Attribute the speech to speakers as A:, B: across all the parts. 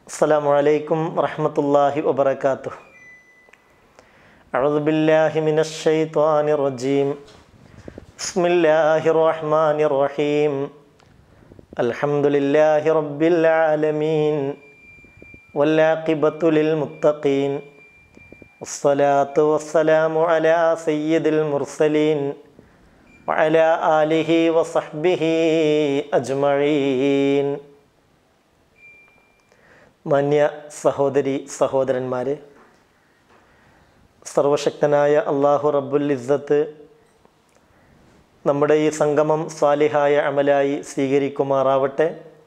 A: السلام عليكم ورحمة الله وبركاته أعوذ بالله من الشيطان الرجيم بسم الله الرحمن الرحيم الحمد لله رب العالمين والعاقبة للمتقين والصلاة والسلام على سيد المرسلين وعلى آله وصحبه أجمعين മാന്യ സഹോദരി സഹോദരന്മാരെ സർവശക്തനായ അള്ളാഹു റബ്ബുൽ ഇസ്സത്ത് നമ്മുടെ ഈ സംഗമം സ്വാലിഹായ അമലായി സ്വീകരിക്കുമാറാവട്ടെ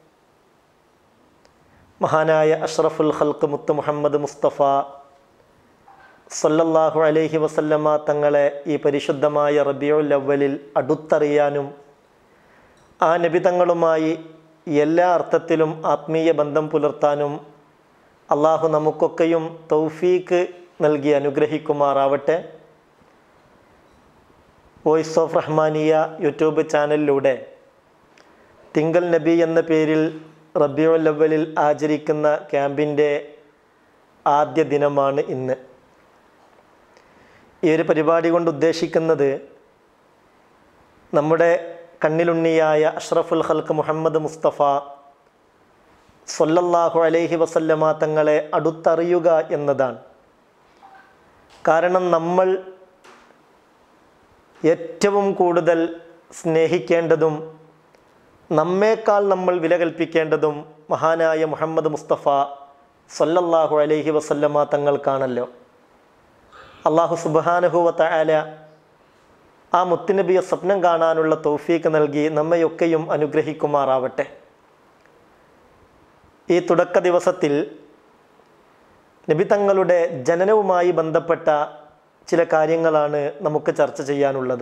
A: മഹാനായ അഷ്റഫുൽ ഖൽക്ക് മുത്ത് മുഹമ്മദ് മുസ്തഫ സല്ലല്ലാഹു അലൈഹി വസല്ലമ തങ്ങളെ ഈ പരിശുദ്ധമായ റബിയുൽ അവലിൽ അടുത്തറിയാനും ആ നബിതങ്ങളുമായി എല്ലാ അർത്ഥത്തിലും ആത്മീയ ബന്ധം പുലർത്താനും അള്ളാഹു നമുക്കൊക്കെയും തൗഫീക്ക് നൽകി അനുഗ്രഹിക്കുമാറാവട്ടെ വോയിസ് ഓഫ് റഹ്മാനിയ യൂട്യൂബ് ചാനലിലൂടെ തിങ്കൽ നബി എന്ന പേരിൽ റബിയുൽ അവലിൽ ആചരിക്കുന്ന ക്യാമ്പിൻ്റെ ആദ്യ ദിനമാണ് ഇന്ന് ഈ ഒരു പരിപാടി കൊണ്ട് ഉദ്ദേശിക്കുന്നത് നമ്മുടെ കണ്ണിലുണ്ണിയായ അഷ്റഫുൽ ഹൽക്ക് മുഹമ്മദ് മുസ്തഫ സൊല്ലല്ലാഹു അലൈഹി വസല്ലമ തങ്ങളെ അടുത്തറിയുക എന്നതാണ് കാരണം നമ്മൾ ഏറ്റവും കൂടുതൽ സ്നേഹിക്കേണ്ടതും നമ്മേക്കാൾ നമ്മൾ വില കൽപ്പിക്കേണ്ടതും മഹാനായ മുഹമ്മദ് മുസ്തഫ സല്ലല്ലാഹു അലൈഹി വസല്ലമ തങ്ങൾക്കാണല്ലോ അള്ളാഹു സുബാനുഹുവത്ത ആല ആ മുത്തുനബിയെ സ്വപ്നം കാണാനുള്ള തൗഫീക്ക് നൽകി നമ്മയൊക്കെയും അനുഗ്രഹിക്കുമാറാവട്ടെ ഈ തുടക്ക ദിവസത്തിൽ നബി തങ്ങളുടെ ജനനവുമായി ബന്ധപ്പെട്ട ചില കാര്യങ്ങളാണ് നമുക്ക് ചർച്ച ചെയ്യാനുള്ളത്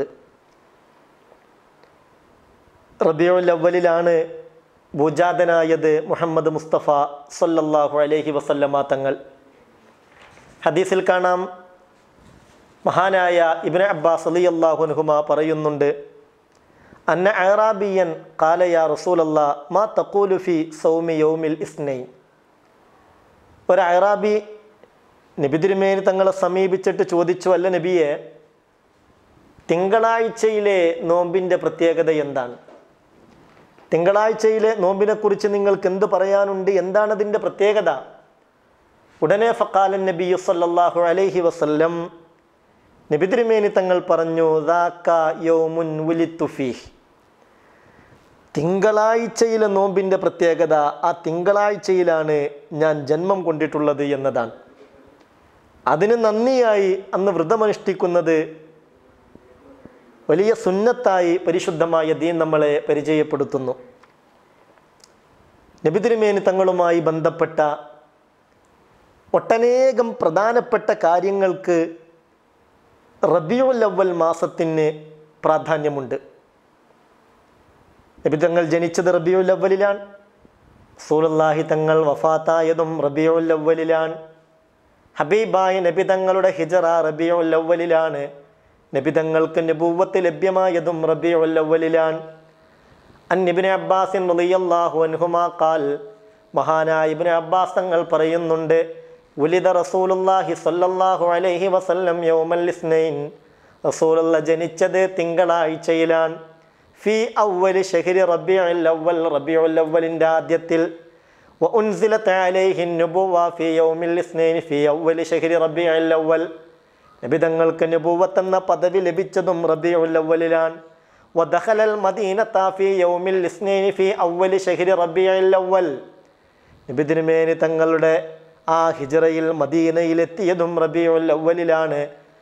A: റബിയുൽ അവലിലാണ് ഭൂജാതനായത് മുഹമ്മദ് മുസ്തഫ സല്ലല്ലാഹു അലൈഹി വസല്ലമ തങ്ങൾ ഹദീസിൽ കാണാം മഹാനായ ഇബ്ന അബ്ബാസ് അലി അള്ളാഹുനുഹുമ പറയുന്നുണ്ട് അന്ന അറാബിയൻ കാലയ റസൂലല്ല മാ തക്കൂലുഫി സൗമി യൗമിൽ ഇസ്നൈൻ ഒരു അറാബി നബി തിരുമേനി തങ്ങളെ സമീപിച്ചിട്ട് ചോദിച്ചു അല്ല നബിയെ തിങ്കളാഴ്ചയിലെ നോമ്പിൻ്റെ പ്രത്യേകത എന്താണ് തിങ്കളാഴ്ചയിലെ നോമ്പിനെക്കുറിച്ച് നിങ്ങൾക്ക് എന്ത് പറയാനുണ്ട് എന്താണ് അതിൻ്റെ പ്രത്യേകത ഉടനെ ഫക്കാലൻ നബി സല്ലല്ലാഹു അലൈഹി വസല്ലം നബി തിരുമേനി തങ്ങൾ പറഞ്ഞു യൗമുൻ ഉലിത്തുഫീഹ് തിങ്കളാഴ്ചയിലെ നോമ്പിൻ്റെ പ്രത്യേകത ആ തിങ്കളാഴ്ചയിലാണ് ഞാൻ ജന്മം കൊണ്ടിട്ടുള്ളത് എന്നതാണ് അതിന് നന്ദിയായി അന്ന് വ്രതമനുഷ്ഠിക്കുന്നത് വലിയ സുന്നത്തായി പരിശുദ്ധമായ ദീൻ നമ്മളെ പരിചയപ്പെടുത്തുന്നു നബി തിരുമേനി തങ്ങളുമായി ബന്ധപ്പെട്ട ഒട്ടനേകം പ്രധാനപ്പെട്ട കാര്യങ്ങൾക്ക് റബിയുൽ അവൽ മാസത്തിന് പ്രാധാന്യമുണ്ട് നബി തങ്ങൾ ജനിച്ചത് റബിയുൽ അവലിലാണ് സൂലല്ലാഹി തങ്ങൾ വഫാത്തായതും റബിയുൽ അവലിലാണ് ഹബീബായ നബി തങ്ങളുടെ ഹിജറ റബിയുൽ അവലിലാണ് നബി തങ്ങൾക്ക് നബൂവത്ത് ലഭ്യമായതും റബിയുൽ അവലിലാണ് അന്നിബിന് അബ്ബാസിൻ റളിയല്ലാഹു അൻഹുമാ ഖാൽ മഹാനായ ഇബ്നു അബ്ബാസ് തങ്ങൾ പറയുന്നുണ്ട് ഉലിദ റസൂലുല്ലാഹി സല്ലല്ലാഹു അലൈഹി വസല്ലം യൗമൽ ഇസ്നൈൻ റസൂലുള്ള ജനിച്ചത് തിങ്കളാഴ്ചയിലാണ് ഫി അവലി ഷഹരി റബിയുൽ അവൽ റബിയുൽ അവലിൻ്റെ ആദ്യത്തിൽ വ ഉൻസിലത്ത് അലൈഹി നുബുവ ഫി യൗമിൽ ഇസ്നൈൻ ഫി അവലി ഷഹരി റബിയുൽ അവൽ നബിതങ്ങൾക്ക് നുബുവത്ത് എന്ന പദവി ലഭിച്ചതും റബിയുൽ അവലിലാണ് ودخل المدينة في يوم الاثنين في أول شهر ربيع الأول നബി തിരുമേനി തങ്ങളുടെ ആ ഹിജറയിൽ മദീനയിലെത്തിയതും റബിയുൽ അവലിലാണ്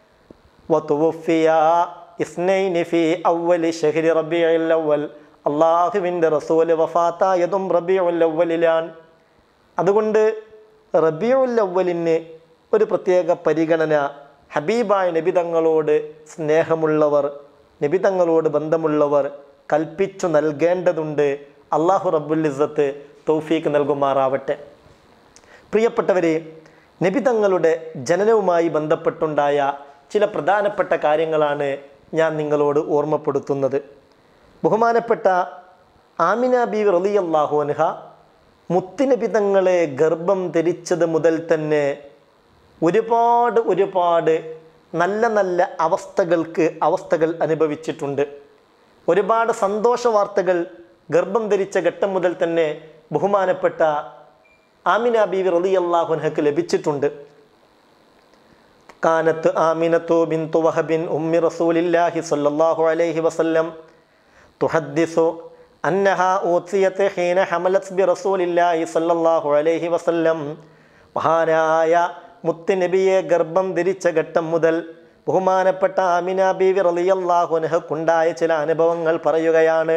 A: അള്ളാഹുവിൻ്റെ റസൂല് വഫാത്തായതും റബിയുൽ അവലിലാണ് അതുകൊണ്ട് റബിയുൽ അവലിന് ഒരു പ്രത്യേക പരിഗണന ഹബീബായ നബിതങ്ങളോട് സ്നേഹമുള്ളവർ നബിതങ്ങളോട് ബന്ധമുള്ളവർ കൽപ്പിച്ചു നൽകേണ്ടതുണ്ട് അള്ളാഹു റബ്ബുൽ ഇസ്സത്ത് തൗഫീക്ക് നൽകുമാറാവട്ടെ പ്രിയപ്പെട്ടവരെ നബിതങ്ങളുടെ ജനനവുമായി ബന്ധപ്പെട്ടുണ്ടായ ചില പ്രധാനപ്പെട്ട കാര്യങ്ങളാണ് ഞാൻ നിങ്ങളോട് ഓർമ്മപ്പെടുത്തുന്നത് ബഹുമാനപ്പെട്ട ആമിന ബി റലിയല്ലാഹു അൻഹ മുത്തുനബി തങ്ങളെ ഗർഭം ധരിച്ചത് മുതൽ തന്നെ ഒരുപാട് ഒരുപാട് നല്ല നല്ല അവസ്ഥകൾക്ക് അവസ്ഥകൾ അനുഭവിച്ചിട്ടുണ്ട് ഒരുപാട് സന്തോഷ വാർത്തകൾ ഗർഭം ധരിച്ച ഘട്ടം മുതൽ തന്നെ ബഹുമാനപ്പെട്ട ആമിന ബീവി റലി അള്ളാഹുനഹക്ക് ലഭിച്ചിട്ടുണ്ട് കാനത്ത് ആമിനത്തു ബിന്തു വഹബിൻ ഉമ്മി റസൂലില്ലാഹി സല്ലല്ലാഹു അലൈഹി വസല്ലം തുഹദ്ദിസു അന്നഹ ഊത്തിയത്ത് ഹീന ഹമലത്ത് ബി റസൂലില്ലാഹി സല്ലല്ലാഹു അലൈഹി വസല്ലം മഹാനായ മുത്ത് നബിയെ ഗർഭം ധരിച്ച ഘട്ടം മുതൽ ബഹുമാനപ്പെട്ട ആമിന ബീവി റളിയല്ലാഹു അൻഹക്കുണ്ടായ ചില അനുഭവങ്ങൾ പറയുകയാണ്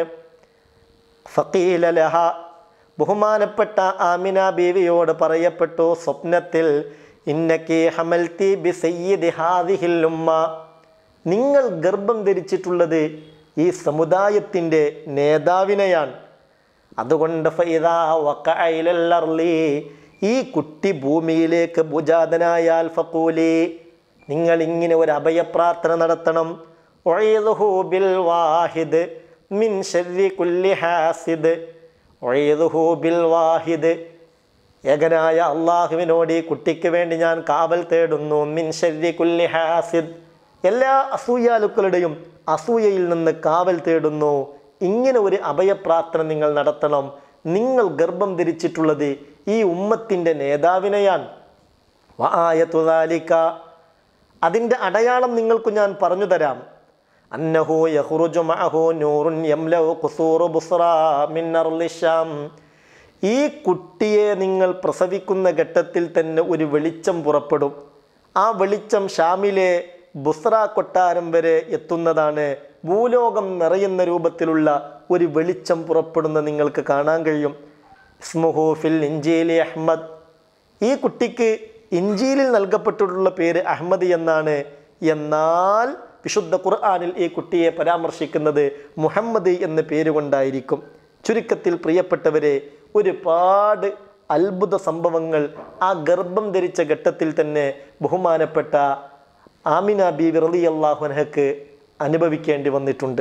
A: ഫക്കീല ലഹ ബഹുമാനപ്പെട്ട ആമിന ബീവിയോട് പറയപ്പെട്ടു സ്വപ്നത്തിൽ ഇന്നക്കി ഹമൽത്തി ബി സയ്യിദി ഹാദിഹിൽ ഉമ്മ നിങ്ങൾ ഗർഭം ധരിച്ചിട്ടുള്ളത് ഈ സമുദായത്തിൻ്റെ നേതാവിനെയാണ് അതുകൊണ്ട് ഫൈദാ വക്കഅയിലൽ അർളി ഈ കുട്ടി ഭൂമിയിലേക്ക് ഭുജാതനായാൽ ഫക്കൂലി നിങ്ങൾ ഇങ്ങനെ ഒരു അഭയപ്രാർത്ഥന നടത്തണം ഒഴയതുഹു ബിൽ വാഹിദ് മിൻ ശർരി കുല്ലി ഹാസിദ് ഒഴയതുഹു ബിൽ വാഹിദ് ഏകനായ അള്ളാഹുവിനോട് ഈ കുട്ടിക്ക് വേണ്ടി ഞാൻ കാവൽ തേടുന്നു മിൻ ശർരി കുല്ലി ഹാസിദ് എല്ലാ അസൂയാലുക്കളുടെയും അസൂയയിൽ നിന്ന് കാവൽ തേടുന്നു ഇങ്ങനെ ഒരു അഭയപ്രാർത്ഥന നിങ്ങൾ നടത്തണം നിങ്ങൾ ഗർഭം ധരിച്ചിട്ടുള്ളത് ഈ ഉമ്മത്തിൻ്റെ നേതാവിനെയാണ് വായത്തുദാലിക്ക അതിൻ്റെ അടയാളം നിങ്ങൾക്ക് ഞാൻ പറഞ്ഞു തരാം അന്നഹു യഹ്റുജു മഅഹു നൂറുൻ യംലഉ ഖുസൂറു ബുസ്റ മിൻ അർളി ശാം ഈ കുട്ടിയെ നിങ്ങൾ പ്രസവിക്കുന്ന ഘട്ടത്തിൽ തന്നെ ഒരു വെളിച്ചം പുറപ്പെടും ആ വെളിച്ചം ഷാമിലെ ബുസ്ര കൊട്ടാരം വരെ എത്തുന്നതാണ് ഭൂലോകം നിറയുന്ന രൂപത്തിലുള്ള ഒരു വെളിച്ചം പുറപ്പെടുന്ന നിങ്ങൾക്ക് കാണാൻ കഴിയും ഇസ്മുഹു ഫിൽ ഇഞ്ചീലി അഹ്മദ് ഈ കുട്ടിക്ക് ഇഞ്ചിയിലിൽ നൽകപ്പെട്ടിട്ടുള്ള പേര് അഹമ്മദ് എന്നാണ് എന്നാൽ വിശുദ്ധ ഖുർആാനിൽ ഈ കുട്ടിയെ പരാമർശിക്കുന്നത് മുഹമ്മദ് എന്ന പേര് കൊണ്ടായിരിക്കും ചുരുക്കത്തിൽ പ്രിയപ്പെട്ടവരെ ഒരുപാട് അത്ഭുത സംഭവങ്ങൾ ആ ഗർഭം ധരിച്ച ഘട്ടത്തിൽ തന്നെ ബഹുമാനപ്പെട്ട ആമിന ബി വിറലി അള്ളാഹുനഹക്ക് അനുഭവിക്കേണ്ടി വന്നിട്ടുണ്ട്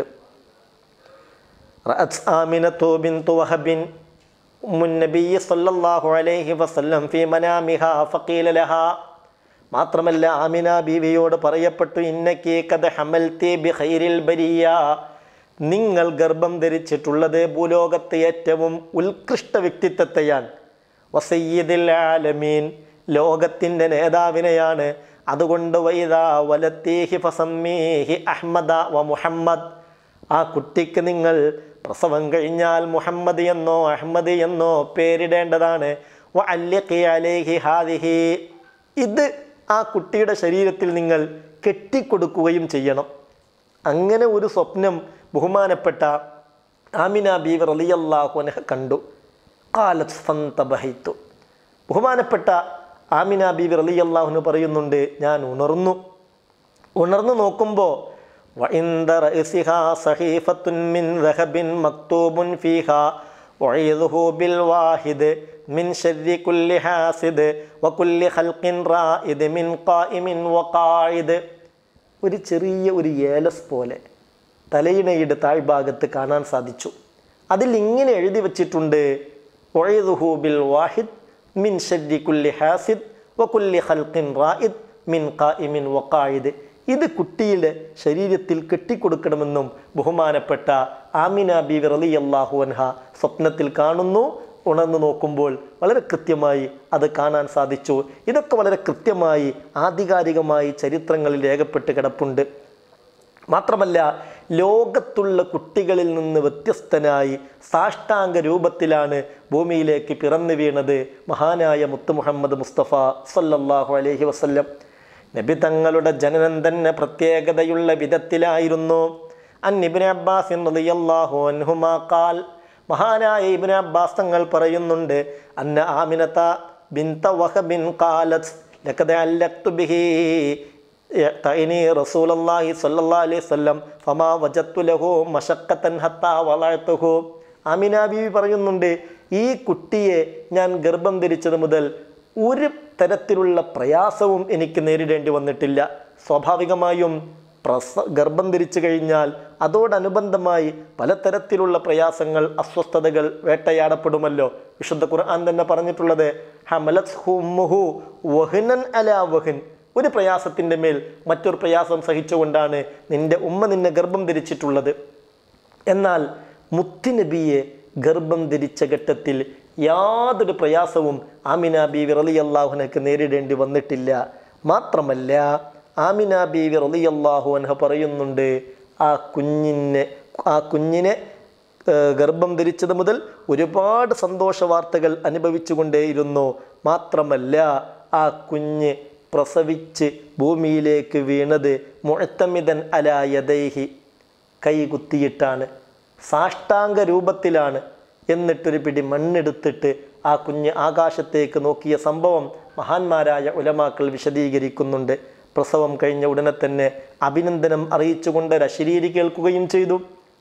A: റഅത്ത് ആമിനത്തു ബിന്തു വഹബിൻ മുന്നബി സല്ലല്ലാഹു അലൈഹി വസല്ലം ഫി മനാമിഹ ഫഖീല ലഹ മാത്രമല്ല ആമിന ബീവിയോട് പറയപ്പെട്ടു ഇന്നക്കി കഥ ഹമൽത്തി ബി ഖൈരിൽ ബരിയ നിങ്ങൾ ഗർഭം ധരിച്ചിട്ടുള്ളത് ഭൂലോകത്തെ ഏറ്റവും ഉത്കൃഷ്ട വ്യക്തിത്വത്തെയാണ് വസയ്യിദിൽ ആലമീൻ ലോകത്തിൻ്റെ നേതാവിനെയാണ് അതുകൊണ്ട് വൈദാ വലത്തീഹി ഫസമ്മീഹി അഹ്മദ വ മുഹമ്മദ് ആ കുട്ടിക്ക് നിങ്ങൾ പ്രസവം കഴിഞ്ഞാൽ മുഹമ്മദ് എന്നോ അഹമ്മദ് എന്നോ പേരിടേണ്ടതാണ് വ അല്യഖി അലേഹി ഹാദിഹി ഇത് ആ കുട്ടിയുടെ ശരീരത്തിൽ നിങ്ങൾ കെട്ടിക്കൊടുക്കുകയും ചെയ്യണം അങ്ങനെ ഒരു സ്വപ്നം ബഹുമാനപ്പെട്ട ആമിന ബീവർ റളിയല്ലാഹുനഹ കണ്ടു കാലത്ത് ഫന്തബഹൈത്തു ബഹുമാനപ്പെട്ട ആമിന ബീവി റളിയല്ലാഹുന് പറയുന്നുണ്ട് ഞാൻ ഉണർന്നു ഉണർന്നു നോക്കുമ്പോൾ وعند رأسها صحيفة من ذهب مكتوب فيها وعيذه بالواحد من شر كل حاسد وكل خلق رائد من قائم وقاعد ഒരു ചെറിയ ഒരു ഏലസ് പോലെ തലയിണയുടെ താഴ്ഭാഗത്ത് കാണാൻ സാധിച്ചു അതിൽ ഇങ്ങനെ എഴുതി വച്ചിട്ടുണ്ട് ഒഴയതുഹു ബിൽ വാഹിദ് മിൻ ഷരി കുല്ലി ഹാസിദ് വ കുല്ലി ഖൽഖിൻ റായിദ് മിൻ ഖായിമിൻ വഖായിദ് ഇത് കുട്ടിയുടെ ശരീരത്തിൽ കെട്ടിക്കൊടുക്കണമെന്നും ബഹുമാനപ്പെട്ട ആമിന ബി റലി അള്ളാഹു അൻഹ സ്വപ്നത്തിൽ കാണുന്നു ഉണർന്നു നോക്കുമ്പോൾ വളരെ കൃത്യമായി അത് കാണാൻ സാധിച്ചു ഇതൊക്കെ വളരെ കൃത്യമായി ആധികാരികമായി ചരിത്രങ്ങളിൽ രേഖപ്പെട്ട് കിടപ്പുണ്ട് മാത്രമല്ല ലോകത്തുള്ള കുട്ടികളിൽ നിന്ന് വ്യത്യസ്തനായി സാഷ്ടാംഗ രൂപത്തിലാണ് ഭൂമിയിലേക്ക് പിറന്നു വീണത് മഹാനായ മുത്ത് മുഹമ്മദ് മുസ്തഫ സല്ലല്ലാഹു അലൈഹി വസല്ലം നബി തങ്ങളുടെ ജനനം തന്നെ പ്രത്യേകതയുള്ള വിധത്തിലായിരുന്നു അൻ ഇബ്നു അബ്ബാസ് റളിയല്ലാഹു അൻഹുമാ ഖാൽ മഹാനായ ഇബ്നു അബ്ബാസ് തങ്ങൾ പറയുന്നുണ്ട് അന്ന ആമിനത ബിൻത വഹബിൻ ഖാലത് ലഖദ അല്ലഖ്തു ബിഹി തൈനി റസൂലല്ലാഹി സ്വല്ലല്ലാഹി അലൈഹി വസല്ലം ഫമാ വജത്തു ലഹു മശക്കത്തൻ ഹത്താ വളഅത്തുഹു ആമിന ബീവി പറയുന്നുണ്ട് ഈ കുട്ടിയെ ഞാൻ ഗർഭം ധരിച്ചത് മുതൽ ഒരു തരത്തിലുള്ള പ്രയാസവും എനിക്ക് നേരിടേണ്ടി വന്നിട്ടില്ല സ്വാഭാവികമായും പ്രസ ഗർഭം ധരിച്ചു കഴിഞ്ഞാൽ അതോടനുബന്ധമായി പലതരത്തിലുള്ള പ്രയാസങ്ങൾ അസ്വസ്ഥതകൾ വേട്ടയാടപ്പെടുമല്ലോ വിശുദ്ധ ഖുർആൻ തന്നെ പറഞ്ഞിട്ടുള്ളത് ഹമലത് ഹുമ്മുഹു വഹ്നൻ അലാ വഹ്ൻ ഒരു പ്രയാസത്തിൻ്റെ മേൽ മറ്റൊരു പ്രയാസം സഹിച്ചുകൊണ്ടാണ് നിന്റെ ഉമ്മ നിന്നെ ഗർഭം ധരിച്ചിട്ടുള്ളത് എന്നാൽ മുത്തുനബിയെ ഗർഭം ധരിച്ച ഘട്ടത്തിൽ യാതൊരു പ്രയാസവും ആമിന ബീവി റലി അള്ളാഹുനക്ക് നേരിടേണ്ടി വന്നിട്ടില്ല മാത്രമല്ല ആമിന ബീവി റലി അള്ളാഹു അൻഹ പറയുന്നുണ്ട് ആ കുഞ്ഞിനെ ആ കുഞ്ഞിനെ ഏഹ്, ഗർഭം ധരിച്ചത് മുതൽ ഒരുപാട് സന്തോഷ വാർത്തകൾ അനുഭവിച്ചുകൊണ്ടേയിരുന്നു മാത്രമല്ല ആ കുഞ്ഞ് പ്രസവിച്ച് ഭൂമിയിലേക്ക് വീണത് മുഴത്തമിതൻ അലായദൈഹി കൈകുത്തിയിട്ടാണ് സാഷ്ടാംഗ രൂപത്തിലാണ് എന്നിട്ടൊരു പിടി മണ്ണെടുത്തിട്ട് ആ കുഞ്ഞ് ആകാശത്തേക്ക് നോക്കിയ സംഭവം മഹാന്മാരായ ഉലമാക്കൾ വിശദീകരിക്കുന്നുണ്ട് പ്രസവം കഴിഞ്ഞ ഉടനെ തന്നെ അഭിനന്ദനം അറിയിച്ചുകൊണ്ട് ഒരു അശരീരി കേൾക്കുകയും ചെയ്തു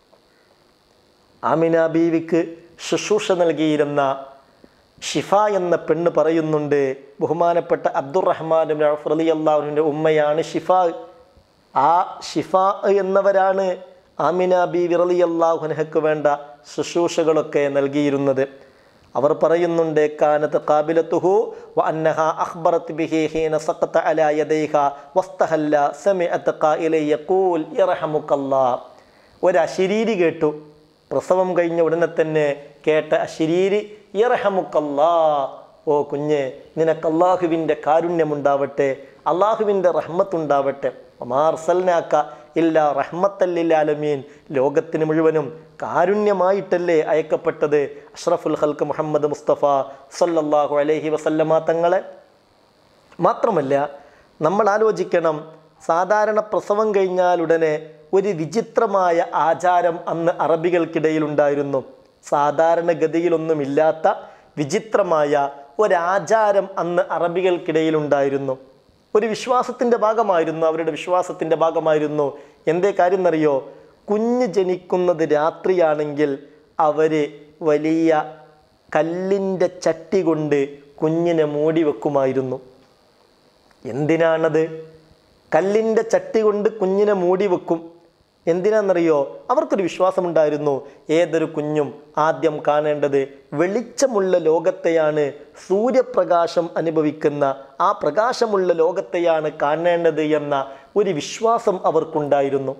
A: ആമിന ബീവിക്ക് ശുശ്രൂഷ നൽകിയിരുന്ന ഷിഫ എന്ന പെണ്ണ് പറയുന്നുണ്ട് ബഹുമാനപ്പെട്ട അബ്ദുറഹ്മാൻ റലി അള്ളാഹുവിൻ്റെ ഉമ്മയാണ് ഷിഫ ആ ഷിഫ എന്നവരാണ് ആമിന ബീവി റലി അള്ളാഹുനഹക്ക് വേണ്ട ശുശ്രൂഷകളൊക്കെ നൽകിയിരുന്നത് അവർ പറയുന്നുണ്ട് കാനത്ത് കാബിലത്തുഹു വ അന്നഹ അഖ്ബറത് ബിഹി ഹീന സഖത അലാ യദൈഹ വസ്തഹല്ല സമിഅത് ഖായില യഖൂൽ യർഹമുക്കല്ലാഹ് ഒരു അശരീരി കേട്ടു പ്രസവം കഴിഞ്ഞ ഉടനെ തന്നെ കേട്ട അശരീരി യർഹമുക്കല്ലാ ഓ കുഞ്ഞെ നിനക്ക് അള്ളാഹുവിൻ്റെ കാരുണ്യമുണ്ടാവട്ടെ അള്ളാഹുവിൻ്റെ റഹ്മത്തുണ്ടാവട്ടെ ഒമാർസൽനാക്ക ഇല്ല റഹ്മത്തല്ലില്ലാലമീൻ ലോകത്തിന് മുഴുവനും കാരുണ്യമായിട്ടല്ലേ അയക്കപ്പെട്ടത് അഷ്റഫുൽ ഹൽക്ക് മുഹമ്മദ് മുസ്തഫ സല്ലല്ലാഹു അലൈഹി വസല്ലമ തങ്ങളെ മാത്രമല്ല നമ്മൾ ആലോചിക്കണം സാധാരണ പ്രസവം കഴിഞ്ഞാൽ ഉടനെ ഒരു വിചിത്രമായ ആചാരം അന്ന് അറബികൾക്കിടയിലുണ്ടായിരുന്നു സാധാരണഗതിയിലൊന്നുമില്ലാത്ത വിചിത്രമായ ഒരാചാരം അന്ന് അറബികൾക്കിടയിലുണ്ടായിരുന്നു ഒരു വിശ്വാസത്തിൻ്റെ ഭാഗമായിരുന്നു അവരുടെ വിശ്വാസത്തിൻ്റെ ഭാഗമായിരുന്നു എന്തേ കാര്യം എന്നറിയോ കുഞ്ഞ് ജനിക്കുന്നത് രാത്രിയാണെങ്കിൽ അവർ വലിയ കല്ലിൻ്റെ ചട്ടി കൊണ്ട് കുഞ്ഞിനെ മൂടി വെക്കുമായിരുന്നു എന്തിനാണത് കല്ലിൻ്റെ ചട്ടി കൊണ്ട് കുഞ്ഞിനെ മൂടി വെക്കും എന്തിനാണെന്നറിയോ അവർക്കൊരു വിശ്വാസമുണ്ടായിരുന്നു ഏതൊരു കുഞ്ഞും ആദ്യം കാണേണ്ടത് വെളിച്ചമുള്ള ലോകത്തെയാണ് സൂര്യപ്രകാശം അനുഭവിക്കുന്ന ആ പ്രകാശമുള്ള ലോകത്തെയാണ് കാണേണ്ടത് എന്ന ഒരു വിശ്വാസം അവർക്കുണ്ടായിരുന്നു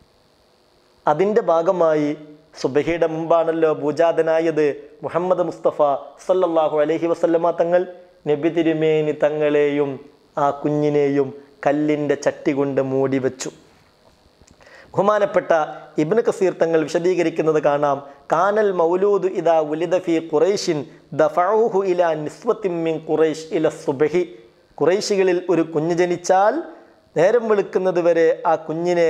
A: അതിൻ്റെ ഭാഗമായി സുബഹിയുടെ മുമ്പാണല്ലോ ഭൂജാതനായത് മുഹമ്മദ് മുസ്തഫ സല്ലല്ലാഹു അലൈഹി വസല്ലമ തങ്ങൾ നബി തിരുമേനി തങ്ങളെയും ആ കുഞ്ഞിനെയും കല്ലിൻ്റെ ചട്ടി കൊണ്ട് മൂടി വെച്ചു ബഹുമാനപ്പെട്ട ഇബ്നു കസീർ തങ്ങൾ വിശദീകരിക്കുന്നത് കാണാം കാനൽ മൗലൂദ് ഇദാ ഉലിദ ഫി ഖുറൈഷിൻ ദഫഊഹു ഇലാ നിസ്വത്തിൻ മിൻ ഖുറൈഷ് ഇല സുബഹി ഖുറൈശികളിൽ ഒരു കുഞ്ഞ് ജനിച്ചാൽ നേരം വെളുക്കുന്നത് വരെ ആ കുഞ്ഞിനെ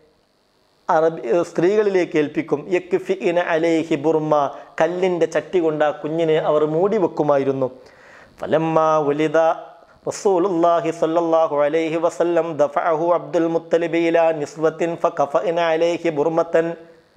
A: അറബി ഏഹ് സ്ത്രീകളിലേക്ക് ഏൽപ്പിക്കും യക്ഫി ഇന അലേഹി ബുർമ കല്ലിൻ്റെ ചട്ടി കൊണ്ട് ആ കുഞ്ഞിനെ അവർ മൂടി വെക്കുമായിരുന്നു ഫലമ്മ ഉലിദ റസൂലുള്ളാഹി സ്വല്ലല്ലാഹു അലൈഹി വസല്ലം ദഫഅഹു അബ്ദുൽ മുത്തലിബ് ഇലാ നിസ്വത്തിൻ ഫകഫഇന അലൈഹി ബുർമത്തൻ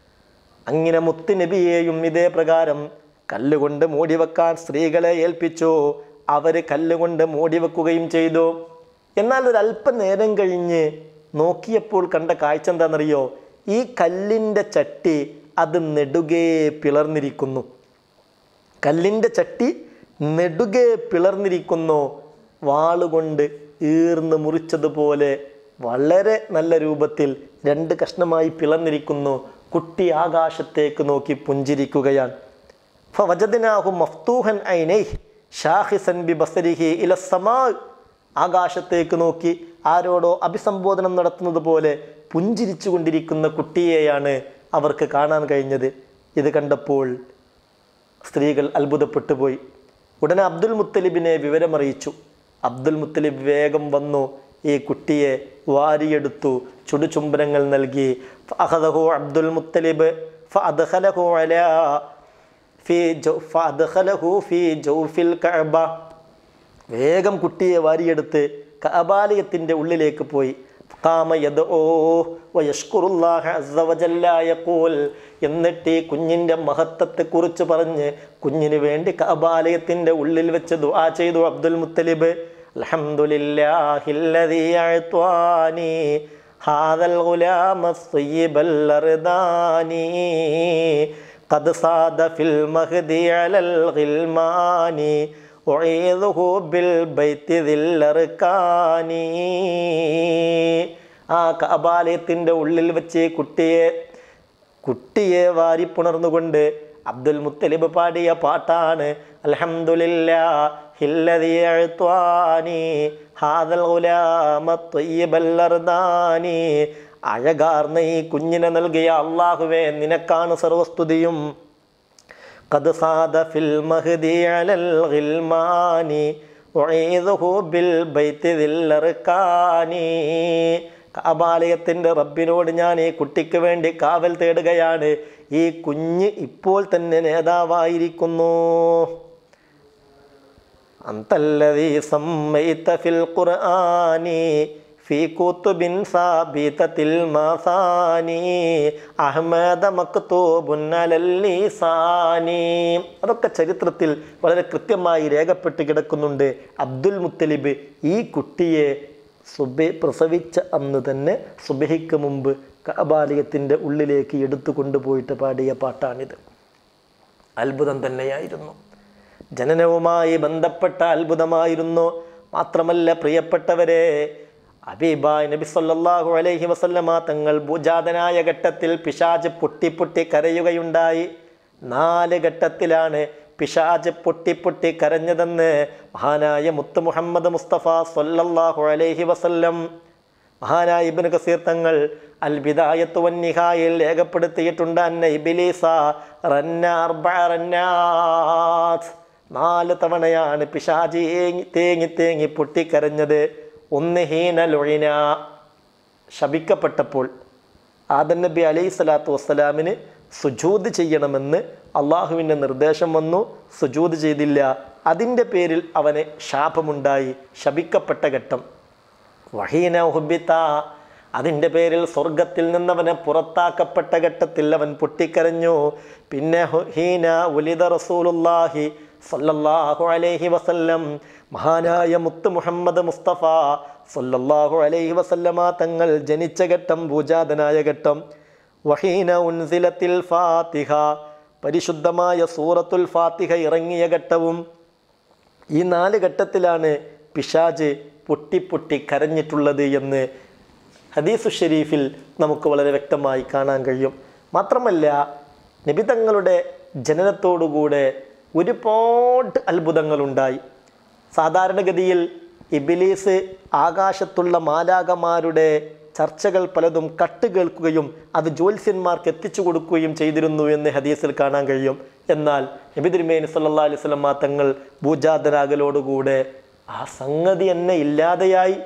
A: അങ്ങനെ മുത്തുനബിയെയും ഇതേ പ്രകാരം കല്ലുകൊണ്ട് മൂടി വെക്കാൻ സ്ത്രീകളെ ഏൽപ്പിച്ചു അവർ കല്ലുകൊണ്ട് മൂടി വെക്കുകയും ചെയ്തു എന്നാൽ ഒരു അല്പനേരം കഴിഞ്ഞ് നോക്കിയപ്പോൾ കണ്ട കാഴ്ച എന്താണെന്നറിയോ ഈ കല്ലിൻ്റെ ചട്ടി അത് നെടുകെ പിളർന്നിരിക്കുന്നു കല്ലിൻ്റെ ചട്ടി നെടുകെ പിളർന്നിരിക്കുന്നു വാളുകൊണ്ട് ഈർന്ന് മുറിച്ചതുപോലെ വളരെ നല്ല രൂപത്തിൽ രണ്ട് കഷ്ണമായി പിളർന്നിരിക്കുന്നു കുട്ടി ആകാശത്തേക്ക് നോക്കി പുഞ്ചിരിക്കുകയാണ് ഫവജദിനാഹു മഫ്തൂഹൻ ഐനൈഹ് ഷാഹിസൻ ബി ബസരിഹി ഇലസമാ ആകാശത്തേക്ക് നോക്കി ആരോടോ അഭിസംബോധനം നടത്തുന്നത് പോലെ പുഞ്ചിരിച്ചു കൊണ്ടിരിക്കുന്ന കുട്ടിയെയാണ് അവർക്ക് കാണാൻ കഴിഞ്ഞത് ഇത് കണ്ടപ്പോൾ സ്ത്രീകൾ അത്ഭുതപ്പെട്ടു പോയി ഉടനെ അബ്ദുൽ മുത്തലിബിനെ വിവരമറിയിച്ചു അബ്ദുൽ മുത്തലിബ് വേഗം വന്നു ഈ കുട്ടിയെ വാരിയെടുത്തു ചുടുചുംബനങ്ങൾ നൽകി ഫഅഖദഹു അബ്ദുൽ മുത്തലിബ് ഫഅദ്ഖലഹു അലാ ഫീ ജൗ- ഫഅദ്ഖലഹു ഫീ ജൗഫിൽ കഅബ വേഗം കുട്ടിയെ വാരിയെടുത്ത് കഅബാലയത്തിൻ്റെ ഉള്ളിലേക്ക് പോയി ഖാമ യദ്ഊ വയഷ്കുറുല്ലാഹ അസ്സ വജല്ല യഖൂൽ എന്നിട്ട് ഈ കുഞ്ഞിൻ്റെ മഹത്വത്തെക്കുറിച്ച് പറഞ്ഞ് കുഞ്ഞിന് വേണ്ടി കഅബാലയത്തിൻ്റെ ഉള്ളിൽ വെച്ച് ദുആ ചെയ്തു അബ്ദുൽ മുത്തലിബ് അൽഹംദുലില്ലാഹില്ലദീ അഅ്ത്വാനി ഹാദൽ ഗുലാമ الطيب الأرداني قد صاد في المهدي على الغلمان أعيذه بالبيت ذي الأركان ആ കബാലയത്തിൻ്റെ ഉള്ളിൽ വെച്ച് കുട്ടിയെ കുട്ടിയെ വാരിപ്പുണർന്നുകൊണ്ട് അബ്ദുൽ മുത്തലിബ് പാടിയ പാട്ടാണ് അൽഹംദുലില്ലാ ഹില്ലദീ അഴ്ത്വാനി ഹാദൽ ഗുലാമ ത്വയ്യിബൽ അർദാനി അഴകാർന്ന ഈ കുഞ്ഞിനെ നൽകിയ അള്ളാഹുവേ നിനക്കാണ് സർവസ്തുതിയും قد صاد في المهدي على الغلمان أعيذه بالبيت ذي الأركان കാബാലയത്തിൻ്റെ റബ്ബിനോട് ഞാൻ ഈ കുട്ടിക്ക് വേണ്ടി കാവൽ തേടുകയാണ് ഈ കുഞ്ഞ് ഇപ്പോൾ തന്നെ നേതാവായിരിക്കുന്നു അന്തല്ലതീ സമ്മൈത്ത ഫിൽ ഖുർആനി ഫീ കുത്തുബിൻ സാബിതത്തിൽ മാസാനി അഹ്മദ മക്തൂബുൻ അലൽ ലീസാനി അതൊക്കെ ചരിത്രത്തിൽ വളരെ കൃത്യമായി രേഖപ്പെട്ട് കിടക്കുന്നുണ്ട് അബ്ദുൽ മുത്തലിബ് ഈ കുട്ടിയെ സുബെ പ്രസവിച്ച അന്ന് തന്നെ സുബഹിക്ക് മുമ്പ് കബാലയത്തിൻ്റെ ഉള്ളിലേക്ക് എടുത്തു കൊണ്ടുപോയിട്ട് പാടിയ പാട്ടാണിത് അത്ഭുതം തന്നെയായിരുന്നു ജനനവുമായി ബന്ധപ്പെട്ട അത്ഭുതമായിരുന്നു മാത്രമല്ല പ്രിയപ്പെട്ടവരെ അബീബായ് നബി സല്ലല്ലാഹു അലൈഹി വസല്ലമ തങ്ങൾ ഭൂജാതനായ ഘട്ടത്തിൽ പിശാജ് പൊട്ടി പൊട്ടി കരയുകയുണ്ടായി നാല് ഘട്ടത്തിലാണ് പിശാജ് പൊട്ടി പൊട്ടി കരഞ്ഞതെന്ന് മഹാനായ മുത്ത് മുഹമ്മദ് മുസ്തഫ സല്ലല്ലാഹു അലൈഹി വസല്ലം മഹാനായ ഇബ്നു കസീർ തങ്ങൾ അൽ ബിദായത്ത് വൻ നിഹായിൽ രേഖപ്പെടുത്തിയിട്ടുണ്ട് അന്ന ഇബിലീസ റന്ന അർബഅ റന്നാത്ത് നാല് തവണയാണ് പിശാജി ഏങ്ങി തേങ്ങി തേങ്ങി പൊട്ടിക്കരഞ്ഞത് ഒന്ന് ഹീന ലൊഴിന ശപിക്കപ്പെട്ടപ്പോൾ ആദൻ നബി അലൈഹി സ്വലാത്തു വസ്സലാമിന് സുജൂദ് ചെയ്യണമെന്ന് അള്ളാഹുവിൻ്റെ നിർദ്ദേശം വന്നു സുജൂദ് ചെയ്തില്ല അതിൻ്റെ പേരിൽ അവന് ശാപമുണ്ടായി ശപിക്കപ്പെട്ട ഘട്ടം വഹീന ഹുബിത്ത അതിൻ്റെ പേരിൽ സ്വർഗത്തിൽ നിന്നവനെ പുറത്താക്കപ്പെട്ട ഘട്ടത്തിൽ അവൻ പൊട്ടിക്കരഞ്ഞു പിന്നെ ഹു- ഹീന ഉലിദ റസൂലുല്ലാഹി സല്ലല്ലാഹു അലൈഹി വസല്ലം മഹാനായ മുത്ത് മുഹമ്മദ് മുസ്തഫ സല്ലല്ലാഹു അലൈഹി വസല്ലമ തങ്ങൾ ജനിച്ച ഘട്ടം ഭൂജാതനായ ഘട്ടം വഹീന ഉൻസിലത്തിൽ ഫാത്തിഹ പരിശുദ്ധമായ സൂറത്തുൽ ഫാത്തിഹ ഇറങ്ങിയ ഘട്ടവും ഈ നാല് ഘട്ടത്തിലാണ് പിശാജ് പൊട്ടി പൊട്ടി കരഞ്ഞിട്ടുള്ളത് എന്ന് ഹദീസു ഷെരീഫിൽ നമുക്ക് വളരെ വ്യക്തമായി കാണാൻ കഴിയും മാത്രമല്ല നിബിതങ്ങളുടെ ജനനത്തോടുകൂടെ ഒരുപാട് അത്ഭുതങ്ങളുണ്ടായി സാധാരണഗതിയിൽ ഇബിലീസ് ആകാശത്തുള്ള മാലാകമാരുടെ ചർച്ചകൾ പലതും കട്ട് കേൾക്കുകയും അത് ജ്യോത്സ്യന്മാർക്ക് എത്തിച്ചു കൊടുക്കുകയും ചെയ്തിരുന്നു എന്ന് ഹദീസിൽ കാണാൻ കഴിയും എന്നാൽ നബി തിരുമേനി സല്ലാ അലൈഹി സ്വലമ തങ്ങൾ ഭൂജാതനാകലോടുകൂടെ ആ സംഗതി എന്നെ ഇല്ലാതെയായി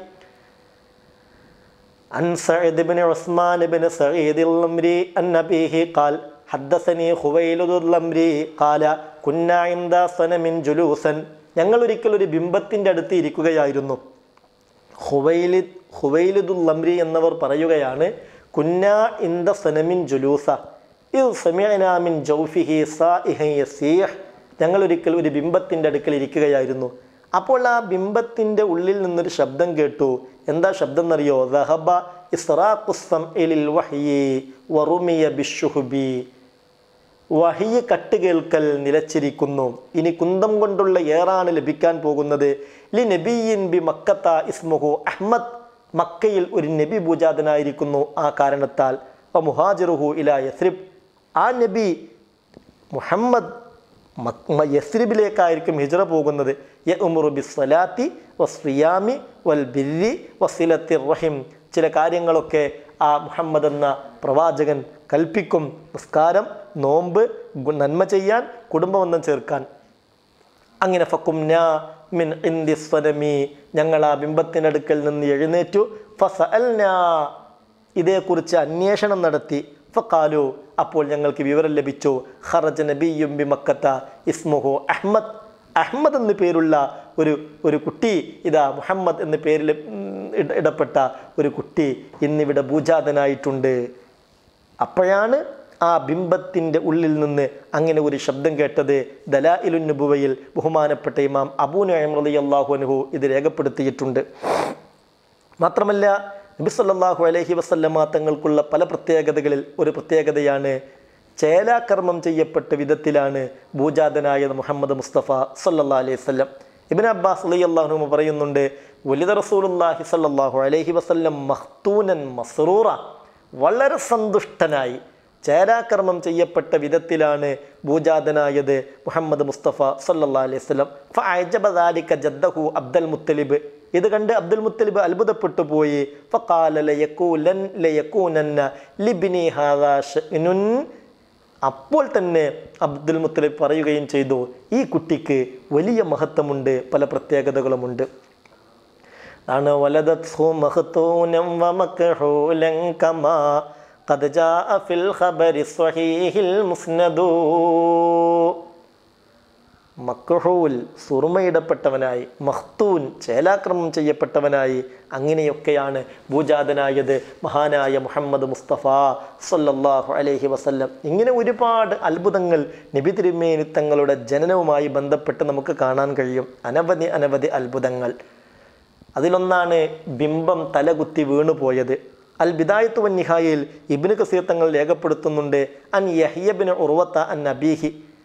A: عن سعيد بن عثمان بن سعيد الأمري أن أبيه قال حدثني خويلد الأمري قال كنا عند صنم جلوسا ഞങ്ങൾ ഒരിക്കൽ ഒരു ബിംബത്തിൻ്റെ അടുത്ത് ഇരിക്കുകയായിരുന്നു ഹുവൈലിദ് ഹുവൈലിദുൽ അംരി എന്നവർ പറയുകയാണ് കുന്ന ഇന്ദ സനമിൻ ജുലൂസ ഇത് സമീനാമിൻ ജൗഫിഹി സാഇഹൻ യസീഹ് ഞങ്ങൾ ഒരിക്കൽ ഒരു ബിംബത്തിൻ്റെ അടുക്കൽ ഇരിക്കുകയായിരുന്നു അപ്പോൾ ആ ബിംബത്തിൻ്റെ ഉള്ളിൽ നിന്നൊരു ശബ്ദം കേട്ടു എന്താ ശബ്ദം എന്നറിയോ ദഹബ ഇസ്റാഖുസം എലിൽ വഹ്യി വറുമിയ ബിഷുഹുബി വഹിയ കട്ട് കേൾക്കൽ നിലച്ചിരിക്കുന്നു ഇനി കുന്തം കൊണ്ടുള്ള ഏറാണ് ലഭിക്കാൻ പോകുന്നത് ലി നബിയിൻ ബി മക്കത്ത ഇസ്മുഹു അഹ്മദ് മക്കയിൽ ഒരു നബി പൂജാതനായിരിക്കുന്നു ആ കാരണത്താൽ വ മുഹാജിറുഹു ഇല യസ്രിബ് ആ നബി മുഹമ്മദ് മക്- മ- യസ്രിബിലേക്കായിരിക്കും ഹിജ്റ പോകുന്നത് യഉമുറു ബിസ്സലാത്തി വസ്രിയാമി വൽ ബിരി വസിലത്തി റഹിം ചില കാര്യങ്ങളൊക്കെ ആ മുഹമ്മദ് എന്ന പ്രവാചകൻ കൽപ്പിക്കും നിസ്കാരം നോമ്പ് ഗു- നന്മ ചെയ്യാൻ കുടുംബബന്ധം ചേർക്കാൻ അങ്ങനെ ഫക്കുംന മിൻ ഇന്ദി സ്വനമി ഞങ്ങൾ ആ ബിംബത്തിനടുക്കൽ നിന്ന് എഴുന്നേറ്റു ഫസഅൽന ഇതേക്കുറിച്ച് അന്വേഷണം നടത്തി ഫക്കാലു അപ്പോൾ ഞങ്ങൾക്ക് വിവരം ലഭിച്ചു ഖറജ നബിയും ബി മക്കത്ത ഇസ്മുഹു അഹ്മദ് അഹ്മദ് എന്ന് പേരുള്ള ഒരു ഒരു കുട്ടി ഇതാ മുഹമ്മദ് എന്ന പേരിൽ ഉം, ഇട- ഇടപെട്ട ഒരു കുട്ടി ഇന്നിവിടെ ഭൂജാതനായിട്ടുണ്ട് അപ്പോഴാണ് ആ ബിംബത്തിൻ്റെ ഉള്ളിൽ നിന്ന് അങ്ങനെ ഒരു ശബ്ദം കേട്ടത് ദലാഇലുൻ നുബുവയിൽ ബഹുമാനപ്പെട്ട ഇമാം അബൂ നഅീം റളിയല്ലാഹു അൻഹു ഇത് രേഖപ്പെടുത്തിയിട്ടുണ്ട് മാത്രമല്ല നബി സല്ലല്ലാഹു അലൈഹി വസല്ലമ തങ്ങൾക്കുള്ള പല പ്രത്യേകതകളിൽ ഒരു പ്രത്യേകതയാണ് ചേലാകർമ്മം ചെയ്യപ്പെട്ട വിധത്തിലാണ് ഭൂജാതനായത് മുഹമ്മദ് മുസ്തഫ സല്ലല്ലാ അലൈഹി വസല്ലം ഇബിൻ അബ്ബാസ് അലി അള്ളാഹുമ പറയുന്നുണ്ട് വലിത റസൂലുല്ലാഹി സല്ലല്ലാഹു അലൈഹി വസല്ലം മഖ്തൂനൻ മസ്റൂറ വളരെ സന്തുഷ്ടനായി ചേരാകർമ്മം ചെയ്യപ്പെട്ട വിധത്തിലാണ് ഭൂജാതനായത് മുഹമ്മദ് മുസ്തഫ സല്ലല്ലാ അലൈഹി വസല്ലം ഫഅജബദാലിക ജദ്ദഹു അബ്ദുൽ മുത്തലിബ് ഇത് കണ്ട് അബ്ദുൽ മുത്തലിബ് അത്ഭുതപ്പെട്ടു പോയി ഫഖാല ലയകൂലൻ ലയകൂനന്ന ലിബ്നി ഹാദാ ഷഅ്നുൻ അപ്പോൾ തന്നെ അബ്ദുൽ മുത്തലിബ് പറയുകയും ചെയ്തു ഈ കുട്ടിക്ക് വലിയ മഹത്വമുണ്ട് പല പ്രത്യേകതകളുമുണ്ട് ആണ് വലദത്ഹു മഖ്തൂനം വമക്ഹൂലൻ കമാ ഖദ് ജാഅ ഫിൽ ഖബരി സ്വഹീഹിൽ മുസ്നദൂ മക്ഹൂൽ സുറുമയിടപ്പെട്ടവനായി മഖ്തൂൻ ചേലാക്രമം ചെയ്യപ്പെട്ടവനായി അങ്ങനെയൊക്കെയാണ് ഭൂജാതനായത് മഹാനായ മുഹമ്മദ് മുസ്തഫ സല്ലല്ലാഹു അലൈഹി വസല്ലം ഇങ്ങനെ ഒരുപാട് അത്ഭുതങ്ങൾ നബി തിരുമേനി തങ്ങളുടെ ജനനവുമായി ബന്ധപ്പെട്ട് നമുക്ക് കാണാൻ കഴിയും അനവധി അനവധി അത്ഭുതങ്ങൾ അതിലൊന്നാണ് ബിംബം തലകുത്തി വീണുപോയത് അൽ ബിദായത്ത് വൻ നിഹായിൽ ഇബിന് കസീർ തങ്ങൾ രേഖപ്പെടുത്തുന്നുണ്ട് അൻ യഹിയബിന് ഉറുവത്ത അൻ അബീഹി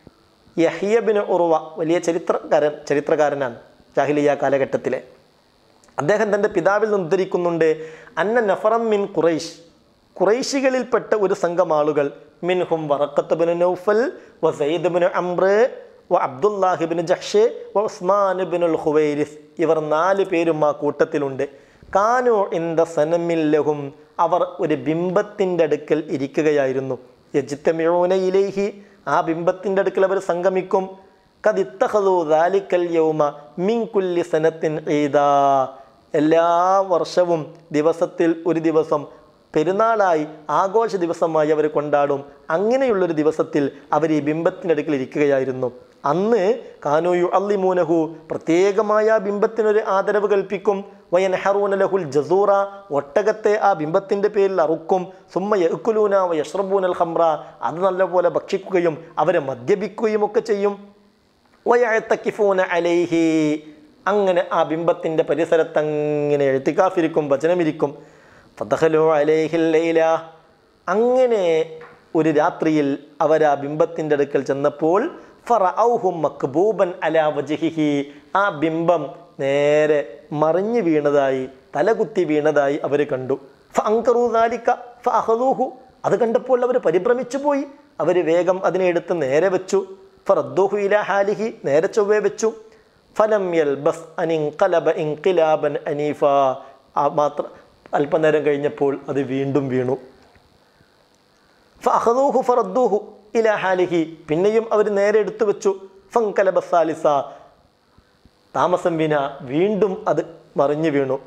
A: യഹിയബിന് ഉറുവ വലിയ ചരിത്രകാരൻ ചരിത്രകാരനാണ് ജാഹിലിയ കാലഘട്ടത്തിലെ അദ്ദേഹം തൻ്റെ പിതാവിൽ നിന്ന് ഉദ്ധരിക്കുന്നുണ്ട് അന്ന നഫറം മിൻ ഖുറൈഷ് ഖുറൈശികളിൽപ്പെട്ട ഒരു സംഘം ആളുകൾ മിൻഹും വറക്കത്ത് ബിൻ നൗഫൽ വ സയ്യിദ് ബിൻ അംറ് വ അബ്ദുല്ലാഹിബിൻ ജഹ്ഷ് വ ഉസ്മാൻ ബിനുൽ ഹുവൈരിസ് ഇവർ നാല് പേരും ആ കൂട്ടത്തിലുണ്ട് കാനു ഇന്ദ സനമില്ലഹും അവർ ഒരു ബിംബത്തിൻ്റെ അടുക്കൽ ഇരിക്കുകയായിരുന്നു യജിത്തമിഴൂന ഇലേഹി ആ ബിംബത്തിൻ്റെ അടുക്കൽ അവർ സംഗമിക്കും കദിത്തഹദു ദാലിക്കൽ യൗമ മിൻ കുല്ലി സനത്തിൻ ഈദാ എല്ലാ വർഷവും ദിവസത്തിൽ ഒരു ദിവസം പെരുന്നാളായി ആഘോഷ ദിവസമായി അവർ കൊണ്ടാടും അങ്ങനെയുള്ളൊരു ദിവസത്തിൽ അവർ ഈ ബിംബത്തിൻ്റെ അടുക്കൽ ഇരിക്കുകയായിരുന്നു അന്ന് കാനോയു അള്ളിമൂനഹു പ്രത്യേകമായ ആ ബിംബത്തിനൊരു ആദരവ് കൽപ്പിക്കും വയൻ ഹറൂന ലഹുൽ ജസൂറ ഒട്ടകത്തെ ആ ബിംബത്തിൻ്റെ പേരിൽ അറുക്കും സുമ്മ യഹ്കുലൂന യഷ്റബൂനൽ ഹംറ അത് നല്ലപോലെ ഭക്ഷിക്കുകയും അവരെ മദ്യപിക്കുകയും ഒക്കെ ചെയ്യും വയത്തക്കിഫൂന അലൈഹി അങ്ങനെ ആ ബിംബത്തിൻ്റെ പരിസരത്തങ്ങനെ എഴുത്തിക്കാഫിരിക്കും വചനമിരിക്കും ഫതഹലു അലൈഹിൽ ലൈല അങ്ങനെ ഒരു രാത്രിയിൽ അവർ ആ ബിംബത്തിൻ്റെ അടുക്കൽ ചെന്നപ്പോൾ ഫറഔഹും മക്ബൂബൻ അലാ വജഹിഹി ആ ബിംബം നേരെ മറിഞ്ഞു വീണതായി തലകുത്തി വീണതായി അവർ കണ്ടു ഫങ്കറൂദാലിക്ക ഫഹദൂഹു അത് കണ്ടപ്പോൾ അവർ പരിഭ്രമിച്ചു പോയി അവർ വേഗം അതിനെ എടുത്ത് നേരെ വെച്ചു ഫറദ്ദുഹു ഇല ഹാലിഹി നേരെ ചൊവ്വേ വെച്ചു ഫലം യൽബസ് അനിൻകലബ ഇൻകിലാബൻ അനീഫ ആ മാത്രം അല്പനേരം കഴിഞ്ഞപ്പോൾ അത് വീണ്ടും വീണു ഫഹദൂഹു ഫറദ്ദൂഹു ഇല ഹാലിഹി പിന്നെയും അവർ നേരെ എടുത്തു വെച്ചു ഫങ്കലബ സാലിസ താമസം വിന വീണ്ടും അത് മറിഞ്ഞു വീണു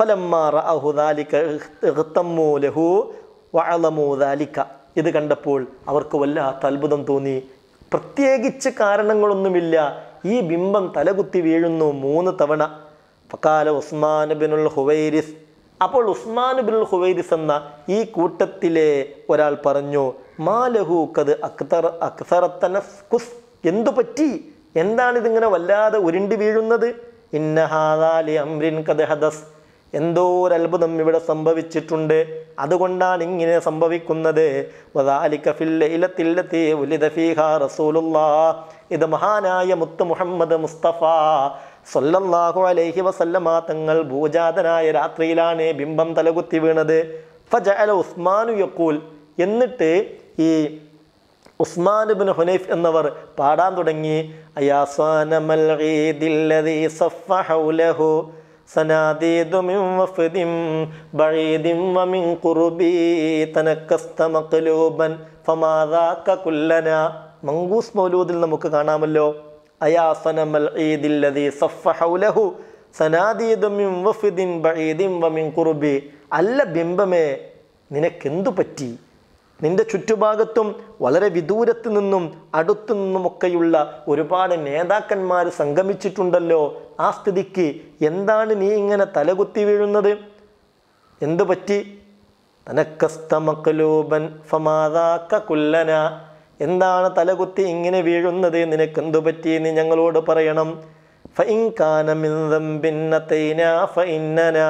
A: ഫലമ്മാലിക്ക ഇത് കണ്ടപ്പോൾ അവർക്ക് വല്ലാത്ത അത്ഭുതം തോന്നി പ്രത്യേകിച്ച് കാരണങ്ങളൊന്നുമില്ല ഈ ബിംബം തലകുത്തി വീഴുന്നു മൂന്ന് തവണ ഫക്കാല ഉസ്മാൻ ബിനുൽ ഹുവൈരിസ് അപ്പോൾ ഉസ്മാൻ ബിനുൽ ഹുവൈരിസ് എന്ന ഈ കൂട്ടത്തിലെ ഒരാൾ പറഞ്ഞു മാലഹു കത് അക്തർ അക്സറത്തനസ്കുസ് എന്തു പറ്റി എന്താണ് ഇതിങ്ങനെ വല്ലാതെ ഉരുണ്ടി വീഴുന്നത് ഇന്നഹാദാലി അമ്രിൻ കത് ഹദസ് എന്തോ ഒരു അത്ഭുതം ഇവിടെ സംഭവിച്ചിട്ടുണ്ട് അതുകൊണ്ടാണ് ഇങ്ങനെ സംഭവിക്കുന്നത് വദാലിക ഫിൽ ലൈലത്തില്ലത്തി ഉലിദ ഫീഹാ റസൂലുള്ളാഹ് ഇത് മഹാനായ മുത്ത് മുഹമ്മദ് മുസ്തഫ സല്ലല്ലാഹു അലൈഹി വസല്ലമ തങ്ങൾ ഭൂജാതനായ രാത്രിയിലാണ് ബിംബം തലകുത്തി വീണത് ഫജഅല ഉസ്മാനു യഖൂൽ എന്നിട്ട് ഈ ഉസ്മാൻ ബിൻ ഹുനൈഫ് എന്നവർ പാടാൻ തുടങ്ങി അയാസ്വാനമൽ ഈദില്ലദീ സഫ ഹൗലഹു സനാദീദു മിൻ വഫദിൻ ബഈദിൻ വമിൻ ഖുർബി തനക്കസ്ത മഖ്ലൂബൻ ഫമാദാക കുല്ലന മങ്കൂസ് മൗലൂദിൽ നമുക്ക് കാണാമല്ലോ അയാസനമൽ ഈദില്ലദീ സഫ ഹൗലഹു സനാദീദു മിൻ വഫദിൻ ബഈദിൻ വമിൻ ഖുർബി അല്ല ബിംബമേ നിനക്കെന്തു പറ്റി നിന്റെ ചുറ്റുഭാഗത്തും വളരെ വിദൂരത്ത് നിന്നും അടുത്തു നിന്നുമൊക്കെയുള്ള ഒരുപാട് നേതാക്കന്മാർ സംഗമിച്ചിട്ടുണ്ടല്ലോ ആ സ്ഥിതിക്ക് എന്താണ് നീ ഇങ്ങനെ തലകുത്തി വീഴുന്നത് എന്തു പറ്റി തനക്കസ്തമക്കലൂബൻ ഫമാതാക്ക കുല്ലന എന്താണ് തലകുത്തി ഇങ്ങനെ വീഴുന്നത് നിനക്കെന്തു പറ്റി നീ ഞങ്ങളോട് പറയണം ഫഇൻ കാന മിൻ ദംബിൻ നതൈനാ ഫഇന്നന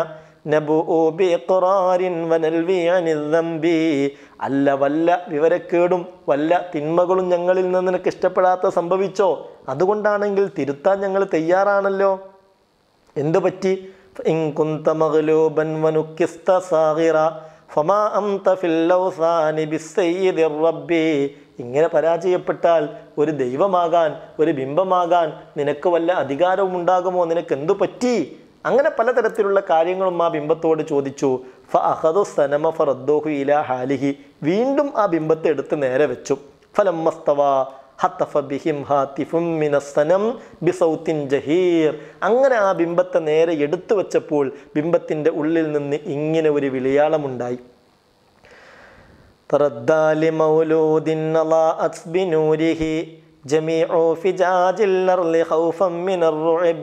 A: നബുഉ ബിഇഖ്റാരിൻ വനൽവി അനിൽ ദംബി അല്ല വല്ല വിവരക്കേടും വല്ല തിന്മകളും ഞങ്ങളിൽ നിന്ന് നിനക്ക് ഇഷ്ടപ്പെടാത്ത സംഭവിച്ചോ അതുകൊണ്ടാണെങ്കിൽ തിരുത്താൻ ഞങ്ങൾ തയ്യാറാണല്ലോ എന്തു പറ്റി ഇൻ കുന്ത മഗ്ലൂബൻ വനുക്കിസ്ത സാഗിറ ഫമാ അംത ഫിൽ ലൗസാനി ബിസ്സയ്യിദിർ റബ്ബി ഇങ്ങനെ പരാജയപ്പെട്ടാൽ ഒരു ദൈവമാകാൻ ഒരു ബിംബമാകാൻ നിനക്ക് വല്ല അധികാരവും ഉണ്ടാകുമോ നിനക്ക് എന്തു പറ്റി അങ്ങനെ പലതരത്തിലുള്ള കാര്യങ്ങളും ആ ബിംബത്തോട് ചോദിച്ചു ഫ അഹദു സനമ ഫറദ്ദോഹു ഇല ഹാലിഹി വീണ്ടും ആ ബിംബത്തെ എടുത്ത് നേരെ വെച്ചു ഫലമ്മസ്തവ ഹത്തഫ ബിഹിം ഹാത്തിഫും മിനസ്സനം ബിസൗത്തിൻ ജഹീർ അങ്ങനെ ആ ബിംബത്തെ നേരെ എടുത്തു വെച്ചപ്പോൾ ബിംബത്തിൻ്റെ ഉള്ളിൽ നിന്ന് ഇങ്ങനെ ഒരു വിളിയാളമുണ്ടായി تردى لمولود نضاءت بنوره جميع فجاج الأرض خوفا من الرعب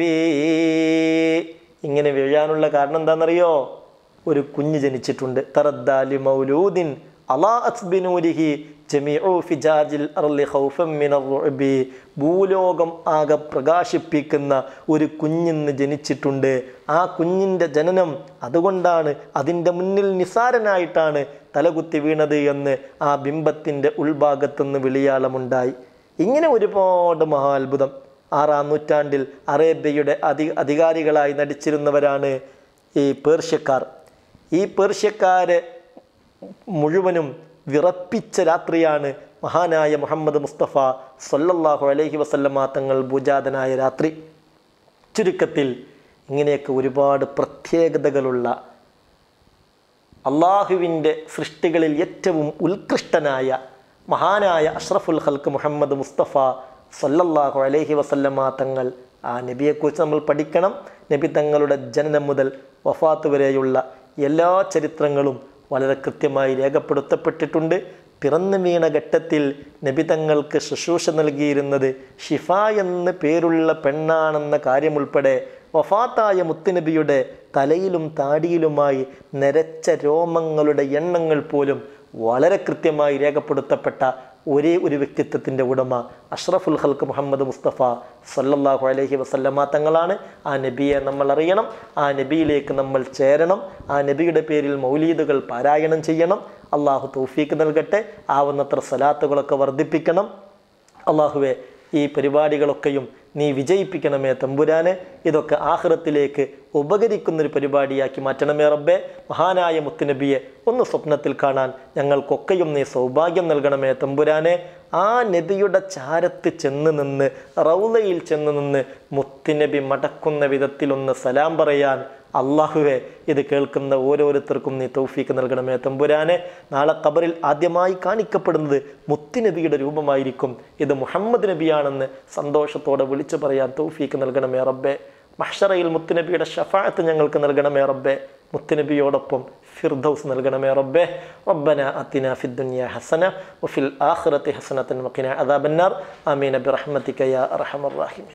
A: ഇങ്ങനെ വീഴാനുള്ള കാരണം എന്താണെന്നറിയോ ഒരു കുഞ്ഞ് ജനിച്ചിട്ടുണ്ട് തറദ്ദാലി മൗലൂദിൻ അലാ അസ്ബിനൂരിഹി ജമീഉ ഫിജാജിൽ അർലി ഖൗഫം മിനർ റുഅബി ഭൂലോകം ആകെ പ്രകാശിപ്പിക്കുന്ന ഒരു കുഞ്ഞിന്ന് ജനിച്ചിട്ടുണ്ട് ആ കുഞ്ഞിൻ്റെ ജനനം അതുകൊണ്ടാണ് അതിൻ്റെ മുന്നിൽ നിസാരനായിട്ടാണ് തലകുത്തി വീണത് എന്ന് ആ ബിംബത്തിൻ്റെ ഉൾഭാഗത്തുനിന്ന് വിളിയാളമുണ്ടായി ഇങ്ങനെ ഒരുപാട് മഹാത്ഭുതം ആറാം നൂറ്റാണ്ടിൽ അറേബ്യയുടെ അധി അധികാരികളായി നടിച്ചിരുന്നവരാണ് ഈ പേർഷ്യക്കാർ ഈ പേർഷ്യക്കാരെ മുഴുവനും വിറപ്പിച്ച രാത്രിയാണ് മഹാനായ മുഹമ്മദ് മുസ്തഫ സല്ലല്ലാഹു അലൈഹി വസല്ലമ തങ്ങൾ ഭൂജാതനായ രാത്രി ചുരുക്കത്തിൽ ഇങ്ങനെയൊക്കെ ഒരുപാട് പ്രത്യേകതകളുള്ള അള്ളാഹുവിൻ്റെ സൃഷ്ടികളിൽ ഏറ്റവും ഉത്കൃഷ്ടനായ മഹാനായ അഷ്റഫുൽ ഹൽക്ക് മുഹമ്മദ് മുസ്തഫ സല്ലല്ലാഹു അലൈഹി വസല്ലമ തങ്ങൾ ആ നബിയെക്കുറിച്ച് നമ്മൾ പഠിക്കണം നബി തങ്ങളുടെ ജനനം മുതൽ വഫാത്ത് വരെയുള്ള എല്ലാ ചരിത്രങ്ങളും വളരെ കൃത്യമായി രേഖപ്പെടുത്തപ്പെട്ടിട്ടുണ്ട് പിറന്നു വീണ ഘട്ടത്തിൽ നബി തങ്ങൾക്ക് ശുശ്രൂഷ നൽകിയിരുന്നത് ഷിഫ എന്ന് പേരുള്ള പെണ്ണാണെന്ന കാര്യമുൾപ്പെടെ വഫാത്തായ മുത്തുനബിയുടെ തലയിലും താടിയിലുമായി നരച്ച രോമങ്ങളുടെ എണ്ണങ്ങൾ പോലും വളരെ കൃത്യമായി രേഖപ്പെടുത്തപ്പെട്ട ഒരേ ഒരു വ്യക്തിത്വത്തിൻ്റെ ഉടമ അഷ്റഫുൽ ഹൽക്ക് മുഹമ്മദ് മുസ്തഫ സല്ലല്ലാഹു അലൈഹി വസല്ലമ തങ്ങളാണ് ആ നബിയെ നമ്മൾ അറിയണം ആ നബിയിലേക്ക് നമ്മൾ ചേരണം ആ നബിയുടെ പേരിൽ മൗലീദുകൾ പാരായണം ചെയ്യണം അള്ളാഹു തൗഫീക്ക് നൽകട്ടെ ആവുന്നത്ര സലാത്തുകളൊക്കെ വർദ്ധിപ്പിക്കണം അള്ളാഹുവെ ഈ പരിപാടികളൊക്കെയും നീ വിജയിപ്പിക്കണമേ തമ്പുരാനെ ഇതൊക്കെ ആഹ്റത്തിലേക്ക് ഉപകരിക്കുന്നൊരു പരിപാടിയാക്കി മാറ്റണമേ റബ്ബേ മഹാനായ മുത്തുനബിയെ ഒന്ന് സ്വപ്നത്തിൽ കാണാൻ ഞങ്ങൾക്കൊക്കെയും നീ സൗഭാഗ്യം നൽകണമേ തമ്പുരാനെ ആ നബിയുടെ ചാരത്ത് ചെന്ന് നിന്ന് റൗലയിൽ ചെന്ന് നിന്ന് മുത്തുനബി മടക്കുന്ന വിധത്തിലൊന്ന് സലാം പറയാൻ അള്ളാഹുവെ ഇത് കേൾക്കുന്ന ഓരോരുത്തർക്കും നീ തൗഫീക്ക് നൽകണമേ തമ്പുരാനെ നാളെ ഖബറിൽ ആദ്യമായി കാണിക്കപ്പെടുന്നത് മുത്തുനബിയുടെ രൂപമായിരിക്കും ഇത് മുഹമ്മദ് നബിയാണെന്ന് സന്തോഷത്തോടെ വിളിച്ചു പറയാൻ തൗഫീക്ക് നൽകണമേ റബ്ബെ മഹ്ഷറയിൽ മുത്തുനബിയുടെ ഷഫായത്ത് ഞങ്ങൾക്ക് നൽകണമേ റബ്ബെ മുത്തുനബിയോടൊപ്പം ഫിർദൗസ് നൽകണമേ റബ്ബെ റബ്ബന അത്തിന ഫിദ്ദുനിയ ഹസന വഫിൽ ആഖിറത്തി ഹസനത്തൻ വഖിന അദാബന്നാർ ആമീൻ ബിറഹ്മതിക യാ അർഹമർ റഹീം